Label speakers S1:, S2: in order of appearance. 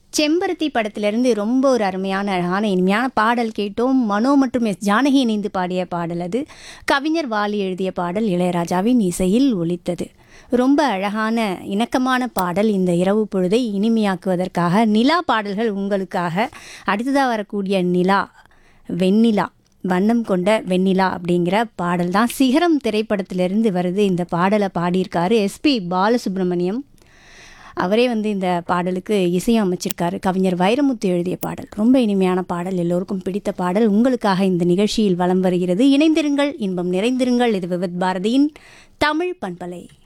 S1: செம்பருத்தி படத்திலிருந்து ரொம்ப ஒரு அருமையான அழகான இனிமையான பாடல் கேட்டோம் மனோ மற்றும் எஸ் ஜானகி இணைந்து பாடிய பாடல் அது கவிஞர் வாலி எழுதிய பாடல் இளையராஜாவின் இசையில் ஒலித்தது ரொம்ப அழகான இணக்கமான பாடல் இந்த இரவு பொழுதை இனிமையாக்குவதற்காக நிலா பாடல்கள் உங்களுக்காக அடுத்ததாக வரக்கூடிய நிலா வெண்ணிலா வண்ணம் கொண்ட வெண்ணிலா அப்படிங்கிற பாடல் தான் சிகரம் திரைப்படத்திலிருந்து வருது இந்த பாடலை பாடியிருக்காரு எஸ்பி பாலசுப்ரமணியம் அவரே வந்து இந்த பாடலுக்கு இசையும் அமைச்சிருக்காரு கவிஞர் வைரமுத்து எழுதிய பாடல் ரொம்ப இனிமையான பாடல் எல்லோருக்கும் பிடித்த பாடல் உங்களுக்காக இந்த நிகழ்ச்சியில் வலம் வருகிறது இணைந்திருங்கள் இன்பம் நிறைந்திருங்கள் இது விவத் பாரதியின் தமிழ் பண்பலை